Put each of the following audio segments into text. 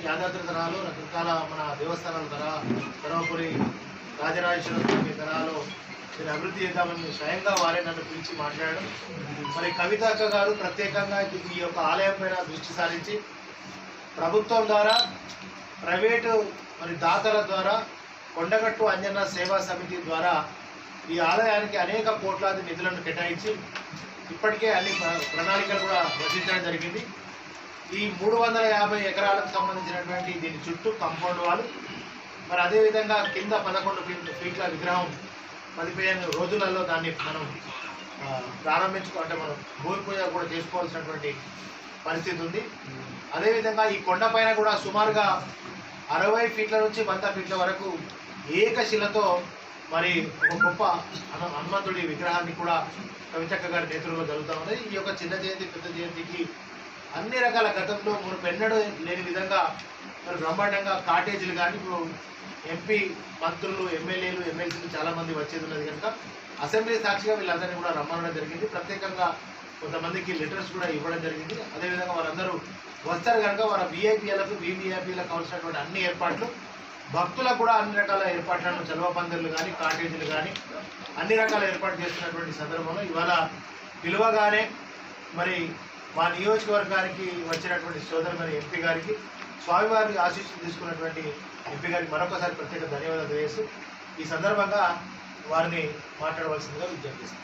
యాదాద్రి ధరాలు రకరకాల మన దేవస్థానాల ధర ధర్మపురి రాజరాజేశ్వర స్వామి ధరాలు మీరు అభివృద్ధి చేద్దామని స్వయంగా వారే నన్ను పిలిచి మాట్లాడడం మరి కవిత అక్క గారు ప్రత్యేకంగా ఈ యొక్క ఆలయం పైన దృష్టి సారించి ప్రభుత్వం ద్వారా ప్రైవేటు మరి దాతల ద్వారా కొండగట్టు అంజన్న సేవా సమితి ద్వారా ఈ ఆలయానికి అనేక కోట్లాది నిధులను కేటాయించి ఇప్పటికే అన్ని ప్ర- ప్రణాళికలు కూడా రచించడం జరిగింది ఈ మూడు వందల యాభై ఎకరాలకు సంబంధించినటువంటి దీని చుట్టూ కాంపౌండ్ వాళ్ళు మరి అదేవిధంగా కింద పదకొండు ఫీట్ ఫీట్ల విగ్రహం పదిహేను రోజులలో దాన్ని మనం ఆ, ప్రారంభించుకో అంటే మనం భూమి పూజ కూడా చేసుకోవాల్సినటువంటి పరిస్థితి ఉంది అదేవిధంగా ఈ కొండపైన కూడా సుమారుగా అరవై ఫీట్ల నుంచి వంద ఫీట్ల వరకు ఏకశిలతో మరి ఒక గొప్ప హను- హనుమంతుడి విగ్రహాన్ని కూడా కవితక్క గారి నేతృత్వంలో జరుగుతూ ఉంది ఈ యొక్క చిన్న జయంతి పెద్ద జయంతికి అన్ని రకాల గతంలో మునుపు ఎన్నడూ లేని విధంగా మరి బ్రహ్మాండంగా కాటేజీలు కానీ ఇప్పుడు ఎంపీ మంత్రులు ఎమ్మెల్యేలు ఎమ్మెల్సీలు చాలా మంది వచ్చేది ఉన్నది కనుక అసెంబ్లీ సాక్షిగా వీళ్ళందరినీ కూడా రమ్మనడం జరిగింది ప్రత్యేకంగా కొంతమందికి లెటర్స్ కూడా ఇవ్వడం జరిగింది అదేవిధంగా వారందరూ వస్తారు కనుక వారి విఐపీలకు వివిఐపీలకు కావాల్సినటువంటి అన్ని ఏర్పాట్లు భక్తులకు కూడా అన్ని రకాల ఏర్పాట్లను చలవ పందిర్లు కానీ కాటేజీలు కానీ అన్ని రకాల ఏర్పాటు చేస్తున్నటువంటి సందర్భంలో ఇవాళ పిలువగానే మరి మా నియోజకవర్గానికి వచ్చినటువంటి సోదరు మరి ఎంపీ గారికి స్వామివారి ఆశీస్సులు తీసుకున్నటువంటి ఎంపీ గారికి మరొకసారి ప్రత్యేక ధన్యవాదాలు తెలియజేస్తూ ఈ సందర్భంగా వారిని మాట్లాడవలసిందిగా విజ్ఞప్తి చేస్తాను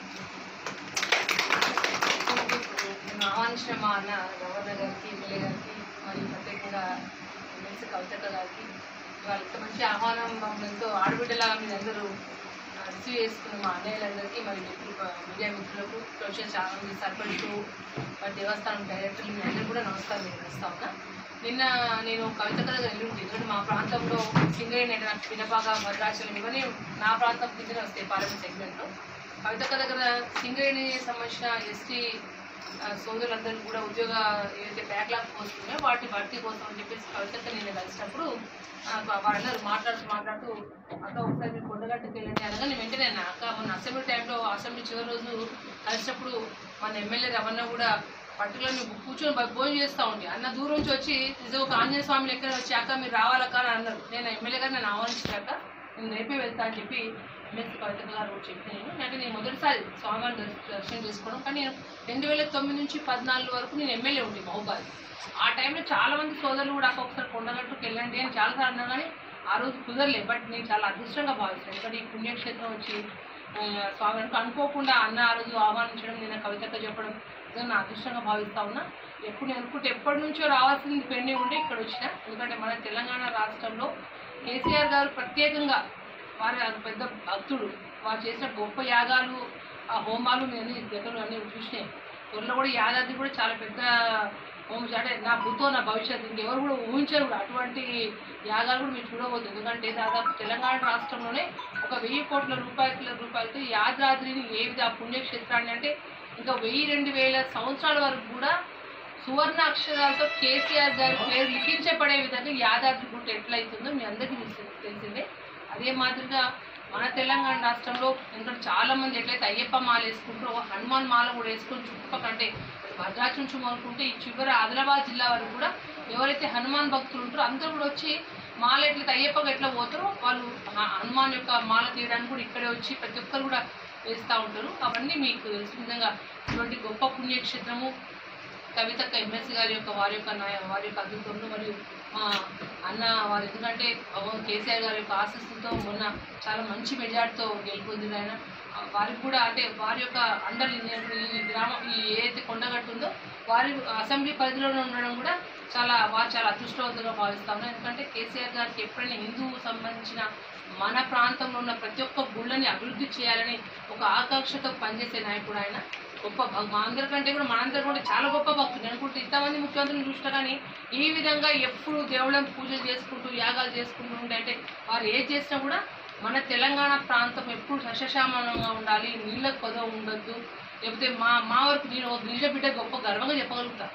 నేను ఆహ్వానించిన మా అన్న గవర్నర్ గారికి ఎమ్మెల్యే గారికి మరియు ప్రత్యేకంగా ఎమ్మెల్సీ కవితక్క గారికి వాళ్ళు ఇంత మంచి ఆహ్వానం మమ్మల్ని ఎంతో ఆడబిడ్డలాగా మీరు అందరూ రిసీవ్ చేసుకున్న మా అన్నయ్యలందరికీ మరి మిత్రులు మీడియా మిత్రులకు సోషల్ ఛానల్ సర్పంచ్ మరి దేవస్థానం డైరెక్టర్లు మీ అందరూ కూడా నమస్కారం నేను ఇస్తా ఉన్నా నిన్న నేను కవితక్క దగ్గర వెళ్ళి ఉంటుంది ఎందుకంటే మా ప్రాంతంలో సింగరేణి అంటే నాకు పినపాక భద్రాచలం ఇవన్నీ నా ప్రాంతం కిందనే వస్తాయి పార్లమెంట్ సెగ్మెంట్లో కవితక్క దగ్గర సింగరేణి సంబంధించిన ఎస్టీ ఆ, సోదరులందరూ కూడా ఉద్యోగ ఏదైతే బ్యాక్లాగ్ పోస్ట్ ఉన్నాయో వాటి భర్తీ కోసం అని చెప్పేసి కవితక్క నేను కలిసినప్పుడు ఆ, వా- వాళ్ళందరూ మాట్లాడుతూ మాట్లాడుతూ అక్క ఒకసారి మీరు కొండగట్టుకు వెళ్ళండి అనగా నేను వెంటనే అన్నా అక్క మొన్న అసెంబ్లీ టైంలో అసెంబ్లీ చివరి రోజు కలిసినప్పుడు మన ఎమ్మెల్యే రమణ కూడా పర్టికులర్ మీరు కూర్చొని బ- భోజనం చేస్తూ ఉంటే అన్న దూరం నుంచి వచ్చి నిజం ఒక ఆంజనేయ స్వామి లెక్కన వచ్చి అక్క మీరు రావాలక్క అని అన్నారు నేను ఎమ్మెల్యే గారు నేను ఆహ్వానించాక నేను రేపే వెళ్తా అని చెప్పి ఎమ్మెల్సీ కవిత గారు కూడా చెప్పి నేను అంటే నేను మొదటిసారి స్వామివారిని దర్శ- దర్శనం చేసుకోవడం కానీ నేను రెండు వేల తొమ్మిది నుంచి పద్నాలుగు వరకు నేను ఎమ్మెల్యే ఉండే మహబాద్ ఆ టైంలో చాలా మంది సోదరులు కూడా అక్క ఒకసారి కొండగట్టుకు వెళ్ళండి అని చాలాసార్లు అన్నా కానీ ఆ రోజు కుదరలేదు బట్ నేను చాలా అదృష్టంగా భావిస్తాను ఎందుకంటే ఈ పుణ్యక్షేత్రం వచ్చి ఆ, స్వామికి అనుకోకుండా అన్న ఆ రోజు ఆహ్వానించడం నేను కవితక్క చెప్పడం నిజంగా నా అదృష్టంగా భావిస్తా ఉన్నా ఎప్పుడు నేను అనుకుంటే ఎప్పటి నుంచో రావాల్సింది పెండింగ్ ఉంటే ఇక్కడ వచ్చిన ఎందుకంటే మన తెలంగాణ రాష్ట్రంలో కేసీఆర్ గారు ప్రత్యేకంగా వారి అది పెద్ద భక్తుడు వారు చేసిన గొప్ప యాగాలు ఆ హోమాలు నేను అన్ని దగ్గర అన్ని చూసినాయి త్వరలో కూడా యాదాద్రి కూడా చాలా పెద్ద హోమం అంటే నా భూతో నా భవిష్యత్తు ఇంకెవరు కూడా ఊహించరు కూడా అటువంటి యాగాలు కూడా మీరు చూడవద్దు ఎందుకంటే దాదాపు తెలంగాణ రాష్ట్రంలోనే ఒక వెయ్యి కోట్ల రూపాయల రూపాయలతో ఈ యాదాద్రిని ఏ విధ పుణ్యక్షేత్రాన్ని అంటే ఇంకా వెయ్యి రెండు వేల సంవత్సరాల వరకు కూడా సువర్ణ అక్షరాలతో కేసీఆర్ గారి పేరు లిఖించబడే విధంగా యాదాద్రి గుట్ట ఎట్లయితుందో మీ అందరికీ తెలిసి తెలిసిందే అదే మాదిరిగా మన తెలంగాణ రాష్ట్రంలో ఎందుకంటే చాలా మంది ఎట్లయితే అయ్యప్ప మాల వేసుకుంటారో హనుమాన్ మాల కూడా వేసుకొని చుట్టుపక్కల అంటే భద్రాచలం నుంచి మొదలుకుంటే ఈ చివరి ఆదిలాబాద్ జిల్లా వరకు కూడా ఎవరైతే హనుమాన్ భక్తులు ఉంటారో అందరూ కూడా వచ్చి మాల ఎట్లయితే అయ్యప్పకి ఎట్లా పోతారో వాళ్ళు హ- హనుమాన్ యొక్క మాల తీయడానికి కూడా ఇక్కడే వచ్చి ప్రతి ఒక్కరు కూడా వేస్తూ ఉంటారు అవన్నీ మీకు తెలిసిన విధంగా ఇటువంటి గొప్ప పుణ్యక్షేత్రము కవితక్క ఎమ్మెల్సీ గారి యొక్క వారి యొక్క నాయ వారి యొక్క అద్భుతంలో మరియు మా అన్న వారు ఎందుకంటే భగవాన్ కేసీఆర్ గారి యొక్క ఆశీస్సులతో మొన్న చాలా మంచి మెజార్టీతో గెలుపొందింది ఆయన ఆ, వారికి కూడా అంటే వారి యొక్క అండర్ ఈ గ్రామం ఈ ఏదైతే కొండగట్టు ఉందో వారి అసెంబ్లీ పరిధిలోనే ఉండడం కూడా చాలా వారు చాలా అదృష్టవంతంగా భావిస్తాము ఎందుకంటే కేసీఆర్ గారికి ఎప్పుడైనా హిందూ సంబంధించిన మన ప్రాంతంలో ఉన్న ప్రతి ఒక్క గుళ్ళని అభివృద్ధి చేయాలని ఒక ఆకాంక్షతో పనిచేసే నాయకుడు ఆయన గొప్ప భక్- మా అందరికంటే కూడా మనందరం కూడా చాలా గొప్ప భక్తులు అనుకుంటే ఇంతమంది ముఖ్యమంత్రులు చూసినా కానీ ఈ విధంగా ఎప్పుడు దేవుళ్ళని పూజలు చేసుకుంటూ యాగాలు చేసుకుంటూ ఉంటే అంటే వారు ఏది చేసినా కూడా మన తెలంగాణ ప్రాంతం ఎప్పుడు సస్యశ్యామలంగా ఉండాలి నీళ్ళకు కొదవ ఉండొద్దు లేకపోతే మా మా వరకు నేను ఒక గిరిజ బిడ్డ గొప్ప గర్వంగా చెప్పగలుగుతా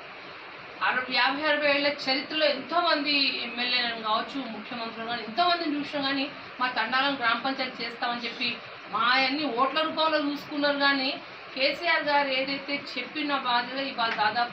అరవై యాభై అరవై ఏళ్ళ చరిత్రలో ఎంతో మంది ఎమ్మెల్యేలను కావచ్చు ముఖ్యమంత్రులు కానీ ఎంతో మందిని చూసినా కానీ మా తండాలను గ్రామ పంచాయతీ చేస్తామని చెప్పి మా అన్ని ఓట్ల రూపంలో చూసుకున్నారు కానీ కేసీఆర్ గారు ఏదైతే చెప్పిన బాధ్యత ఇవాళ దాదాపు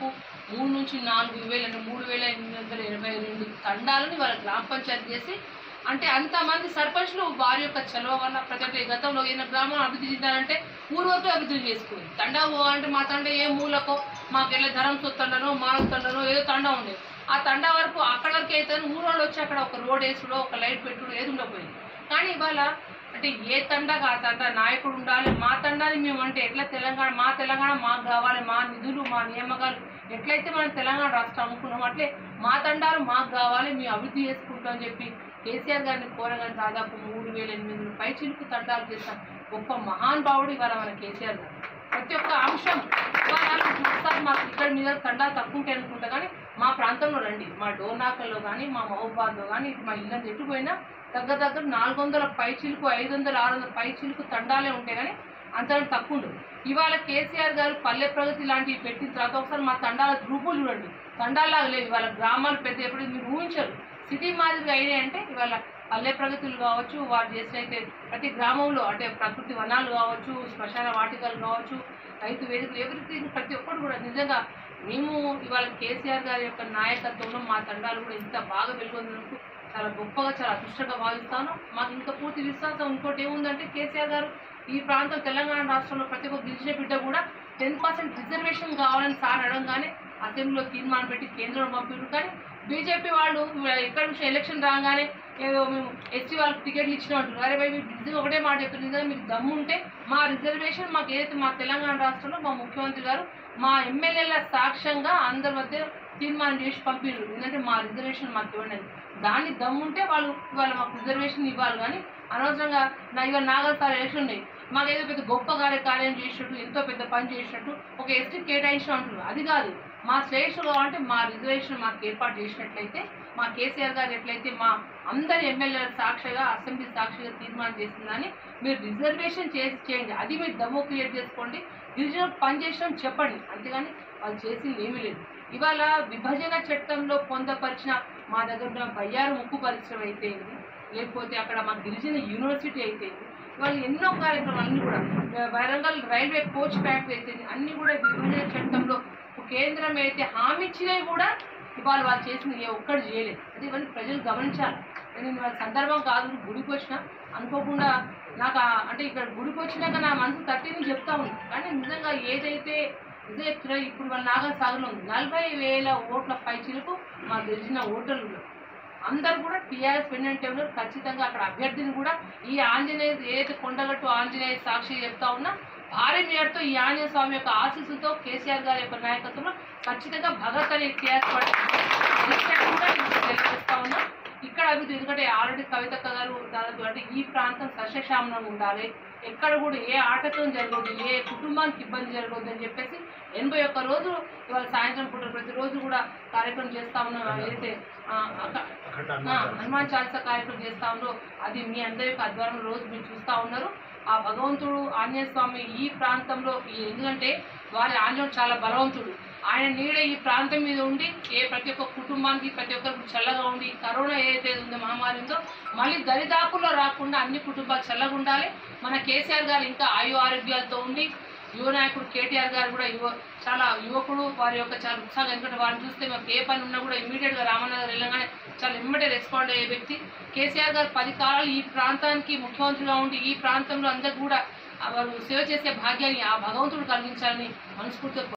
మూడు నుంచి నాలుగు వేలు అంటే మూడు వేల ఎనిమిది వందల ఎనభై రెండు తండాలని వాళ్ళ గ్రామ పంచాయతీ చేసి అంటే అంతమంది సర్పంచ్లు వారి యొక్క చలవ వల్ల ప్రతి ఒక్క గతంలో ఏదైనా గ్రామం అభివృద్ధి చెందాలంటే ఊరు అభివృద్ధి చేసుకుంది తండా పోవాలంటే మా తండ ఏ మూలకో మాకెళ్ళే ధరంతో తండనో మానవ తండనో ఏదో తండా ఉండేది ఆ తండా వరకు అక్కడ వరకు అయితే ఊరు వాళ్ళు వచ్చి అక్కడ ఒక రోడ్ వేసుడో ఒక లైట్ పెట్టుడు ఏది ఉండకపోయింది కానీ ఇవాళ అంటే ఏ తండగా ఆ తండ నాయకుడు ఉండాలి మా తండాని మేము అంటే ఎట్లా తెలంగాణ మా తెలంగాణ మాకు కావాలి మా నిధులు మా నియామకాలు ఎట్లయితే మనం తెలంగాణ రాష్ట్రం అనుకున్నాం అట్లే మా తండాలు మాకు కావాలి మేము అభివృద్ధి చేసుకుంటాం అని చెప్పి కేసీఆర్ గారిని కోరగానే దాదాపు మూడు వేల ఎనిమిది వందల పై చిలుకు తండాలు చేస్తాం గొప్ప మహానుభావుడు ఇవాళ మన కేసీఆర్ గారు ప్రతి ఒక్క అంశం ఇవాళ ఒకసారి మాకు ఇక్కడ మీద తండాలు తక్కువ ఉంటాయి అనుకుంటా కానీ మా ప్రాంతంలో రండి మా డోర్నాకల్లో కానీ మా మహబూబాద్లో కానీ ఇటు మా ఇల్లు ఎటు పోయినా దగ్గర దగ్గర నాలుగు వందల పై చిలుకు ఐదు వందల ఆరు వందల పై చిలుకు తండాలే ఉంటాయి కానీ అంత తక్కువ ఉండదు ఇవాళ కేసీఆర్ గారు పల్లె ప్రగతి లాంటివి పెట్టిన తర్వాత ఒకసారి మా తండాల గ్రూపులు చూడండి తండాలాగా లేవు ఇవాళ గ్రామాలు పెద్ద ఎప్పుడు మీరు ఊహించరు సిటీ మాదిరిగా అయినాయి అంటే ఇవాళ పల్లె ప్రగతులు కావచ్చు వారు చేసినైతే ప్రతి గ్రామంలో అంటే ప్రకృతి వనాలు కావచ్చు శ్మశాన వాటికలు కావచ్చు రైతు వేదికలు ఎవరిథింగ్ ప్రతి ఒక్కరు కూడా నిజంగా మేము ఇవాళ కేసీఆర్ గారి యొక్క నాయకత్వంలో మా తండాలు కూడా ఇంత బాగా వెలుగొందినందుకు చాలా గొప్పగా చాలా అదృష్టంగా భావిస్తాను మాకు ఇంకా పూర్తి విశ్వాసం ఇంకోటి ఏముందంటే కేసీఆర్ గారు ఈ ప్రాంతం తెలంగాణ రాష్ట్రంలో ప్రతి ఒక్క గిరిజన బిడ్డ కూడా టెన్ పర్సెంట్ రిజర్వేషన్ కావాలని సార్ అడగంగానే అసెంబ్లీలో తీర్మానం పెట్టి కేంద్రం పంపారు కానీ బీజేపీ వాళ్ళు ఎక్కడ నుంచి ఎలక్షన్ రాగానే ఏదో మేము ఎస్సీ వాళ్ళకి టికెట్లు ఇచ్చిన అంటారు అరే భయ్ మీరు నిజంగా ఒకటే మాట చెప్తారు నిజంగా మీకు దమ్ము ఉంటే మా రిజర్వేషన్ మాకు ఏదైతే మా తెలంగాణ రాష్ట్రంలో మా ముఖ్యమంత్రి గారు మా ఎమ్మెల్యేల సాక్ష్యంగా అందరి మధ్య తీర్మానం చేసి పంపించారు ఎందుకంటే మా రిజర్వేషన్ మాకు ఇవ్వండి అని. దాన్ని దమ్ముంటే వాళ్ళు ఇవాళ మాకు రిజర్వేషన్ ఇవ్వాలి కానీ అనవసరంగా నా ఇవాళ నాగర్ సార్ ఎలక్షన్ ఉన్నాయి మాకు ఏదో పెద్ద గొప్ప కార్య కార్యం చేసినట్టు ఎంతో పెద్ద పని చేసినట్టు ఒక ఎస్టీ కేటాయించిన అంటున్నారు అది కాదు మా శ్రేష్ఠులు కావాలంటే మా రిజర్వేషన్ మాకు ఏర్పాటు చేసినట్లయితే మా కేసీఆర్ గారు ఎట్లయితే మా అందరి ఎమ్మెల్యేల సాక్షిగా అసెంబ్లీ సాక్షిగా తీర్మానం చేసిందని మీరు రిజర్వేషన్ చేసి చేయండి అది మీరు దమ్ము క్రియేట్ చేసుకోండి గిరిజన పని చేసినాం చెప్పండి అంతేగాని వాళ్ళు చేసింది ఏమీ లేదు ఇవాళ విభజన చట్టంలో పొందపరిచిన మా దగ్గర ఉన్న బయ్యారు ముక్కు పరిశ్రమ అయితే లేకపోతే అక్కడ మా గిరిజన యూనివర్సిటీ అయితే వాళ్ళు ఎన్నో కార్యక్రమాలు అన్ని కూడా వరంగల్ రైల్వే కోచ్ ఫ్యాక్టరీ అయితే అన్ని కూడా విభజన చట్టంలో కేంద్రం అయితే హామీ ఇచ్చినవి కూడా ఇవాళ వాళ్ళు చేసిన ఏ ఒక్కటి చేయలేదు అది ఇవన్నీ ప్రజలు గమనించాలి నేను వాళ్ళ సందర్భం కాదు గుడికి వచ్చిన అనుకోకుండా నాకు ఆ- అంటే ఇక్కడ గుడికి వచ్చినాక నా మనసు తట్టింది చెప్తా ఉంది కానీ నిజంగా ఏదైతే ఇదే చెప్తున్నా ఇప్పుడు వాళ్ళ నాగర్ సాగర్లో ఉంది నలభై వేల ఓట్ల పైచిలకు మా గెలిచిన ఓటర్లు ఉన్నారు. అందరూ కూడా టీఆర్ఎస్ పెండెంట్ ఉన్నారు ఖచ్చితంగా అక్కడ అభ్యర్థిని కూడా ఈ ఆంజనేయ ఏదైతే కొండగట్టు ఆంజనేయ సాక్షి చెప్తా ఉన్నా భారీ మేరతో ఈ ఆంజనేయ స్వామి యొక్క ఆశీస్సుతో కేసీఆర్ గారి యొక్క నాయకత్వంలో ఖచ్చితంగా భగత్ అనే టీఆర్ఎస్ పార్టీ గెలిచినట్టు కూడా నేను తెలియజేస్తా ఉన్నా ఇక్కడ అభివృద్ధి ఎందుకంటే ఆల్రెడీ కవితక్క గారు దాదాపు అంటే ఈ ప్రాంతం సస్యశ్యామలంగా ఉండాలి ఎక్కడ కూడా ఏ ఆటకం జరగదు ఏ కుటుంబానికి ఇబ్బంది జరగదు అని చెప్పేసి ఎనభై ఒక్క రోజు ఇవాళ సాయంత్రం పూట ప్రతిరోజు కూడా కార్యక్రమం చేస్తా ఉన్నాం ఏదైతే ఆ, అక్క- ఆ, హనుమాన్ చాలీసా కార్యక్రమం చేస్తా ఉన్నారో అది మీ అందరి యొక్క ఆధ్వర్యంలో రోజు మీరు చూస్తా ఉన్నారు ఆ భగవంతుడు ఆంజనేయ స్వామి ఈ ప్రాంతంలో ఈ- ఎందుకంటే వారి ఆంజనేయుడు చాలా బలవంతుడు ఆయన నీడ ఈ ప్రాంతం మీద ఉండి ఏ ప్రతి ఒక్క కుటుంబానికి ప్రతి ఒక్కరికి చల్లగా ఉండి కరోనా ఏదైతే ఉందో మహమ్మారి ఉందో మళ్ళీ దరిదాపుల్లో రాకుండా అన్ని కుటుంబాలు చల్లగా ఉండాలి మన కేసీఆర్ గారు ఇంకా ఆయు ఆరోగ్యాలతో ఉండి యువ నాయకుడు కేటీఆర్ గారు కూడా యువ చాలా యువకుడు వారి యొక్క చాలా ఉత్సాహం ఎందుకంటే వారిని చూస్తే మాకు ఏ పని ఉన్నా కూడా ఇమీడియట్గా రామనగర్ వెళ్ళగానే చాలా ఇమ్మటే రెస్పాండ్ అయ్యే వ్యక్తి కేసీఆర్ గారు పది కాలాలు ఈ ప్రాంతానికి ముఖ్యమంత్రిగా ఉండి ఈ ప్రాంతంలో అందరికీ కూడా ఆ వారు సేవ చేసే భాగ్యాన్ని ఆ భగవంతుడు కలిగించాలని మనస్ఫూర్తిగా